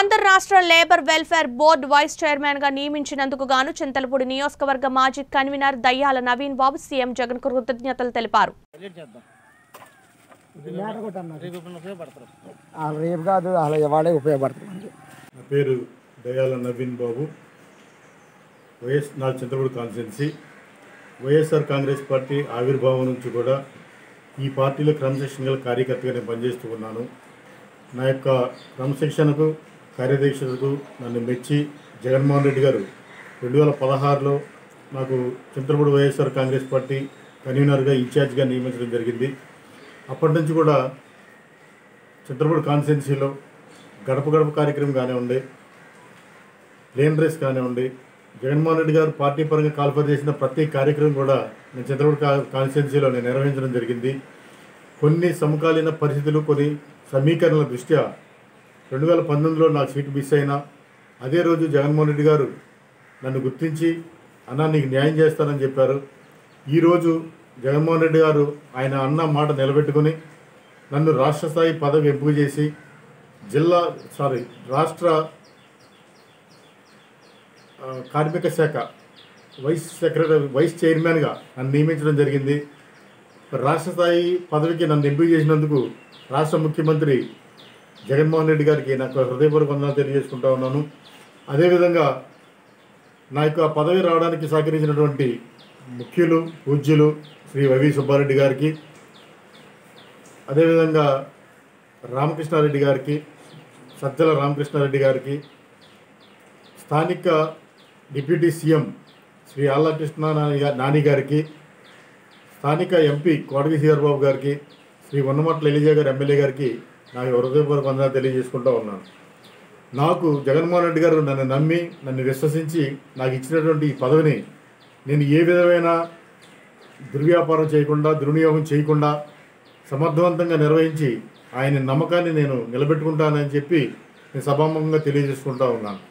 ఆంధ్ర రాష్ట్ర labour welfare board vice chairman గా నియమించినందుకు గాను చింతలపూడి నియోజకవర్గ మాజీ కన్వీనర్ దయ్యాల నవీన్ బాబు సీఎం జగన్ కృతజ్ఞతలు తెలిపారు హైలైట్ చేద్దాం మేట కొట్టన్నారు రేపు ఇప్పుడు ఉపయోగపడతారు వాళ్ళు రేపు కాదు అలా ఇవాడే ఉపయోగపడుతుంది మనకి నా పేరు దయాల నవీన్ బాబు వైఎస్ నా చింతపూడి కాన్స్టిట్యున్సీ వైఎస్ఆర్ కాంగ్రెస్ పార్టీ ఆవిర్భావం నుంచి కూడా ఈ పార్టీలో క్రమశిక్షణ గల కార్యకర్తగా నేను పనిచేస్తూ ఉన్నాను నా యొక్క క్రమశిక్షణకు కార్యదీక్షతకు నన్ను మెచ్చి జగన్మోహన్ రెడ్డి గారు రెండు వేల పదహారులో నాకు చింతలపూడి వైఎస్ఆర్ కాంగ్రెస్ పార్టీ కన్వీనర్గా ఇన్ఛార్జ్గా నియమించడం జరిగింది అప్పటి నుంచి కూడా చింతలపూడి కాన్స్టిట్యున్సీలో గడప గడప కార్యక్రమం కానివ్వండి ప్లేన్ రేస్ కానివ్వండి జగన్మోహన్ రెడ్డి గారు పార్టీ పరంగా కాల్పర్ చేసిన ప్రతి కార్యక్రమం కూడా నేను చంద్రబాబు కాన్స్టిట్యున్సీలో నేను నిర్వహించడం జరిగింది కొన్ని సమకాలీన పరిస్థితులు కొన్ని సమీకరణల దృష్ట్యా రెండు వేల పంతొమ్మిదిలో నాకు సీటు మిస్ అయినా అదే రోజు జగన్మోహన్ రెడ్డి గారు నన్ను గుర్తించి అన్నా నీకు న్యాయం చేస్తానని చెప్పారు ఈరోజు జగన్మోహన్ రెడ్డి గారు ఆయన అన్న మాట నిలబెట్టుకొని నన్ను రాష్ట్ర స్థాయి పదవి ఎంపిక చేసి జిల్లా సారీ రాష్ట్ర ఆ, కార్మిక శాఖ వైస్ సెక్రటరీ వైస్ చైర్మన్గా నన్ను నియమించడం జరిగింది రాష్ట్ర స్థాయి పదవికి నన్ను ఎంపిక చేసినందుకు రాష్ట్ర ముఖ్యమంత్రి జగన్మోహన్ రెడ్డి గారికి నాకు హృదయపూర్వక వందనాలు తెలియజేసుకుంటా ఉన్నాను అదేవిధంగా నా యొక్క పదవి రావడానికి సహకరించినటువంటి ముఖ్యులు పూజ్యులు శ్రీ వైవి సుబ్బారెడ్డి గారికి అదేవిధంగా రామకృష్ణారెడ్డి గారికి సజ్జల రామకృష్ణారెడ్డి గారికి స్థానిక డిప్యూటీ సీఎం శ్రీ ఆల్లా కృష్ణ నాని గా- నాని గారికి స్థానిక ఎంపీ కోటగి శ్రీధర్బాబు గారికి శ్రీ వన్నమట్ల ఎలిజా గారి ఎమ్మెల్యే గారికి నా హృదయపూర్వక వందనాలు తెలియజేసుకుంటూ ఉన్నాను నాకు జగన్మోహన్ రెడ్డి గారు నన్ను నమ్మి నన్ను విశ్వసించి నాకు ఇచ్చినటువంటి ఈ పదవిని నేను ఏ విధమైన దుర్వ్యాపారం చేయకుండా దుర్వినియోగం చేయకుండా సమర్థవంతంగా నిర్వహించి ఆయన నమ్మకాన్ని నేను నిలబెట్టుకుంటానని చెప్పి నేను సభాముఖంగా తెలియజేసుకుంటా ఉన్నాను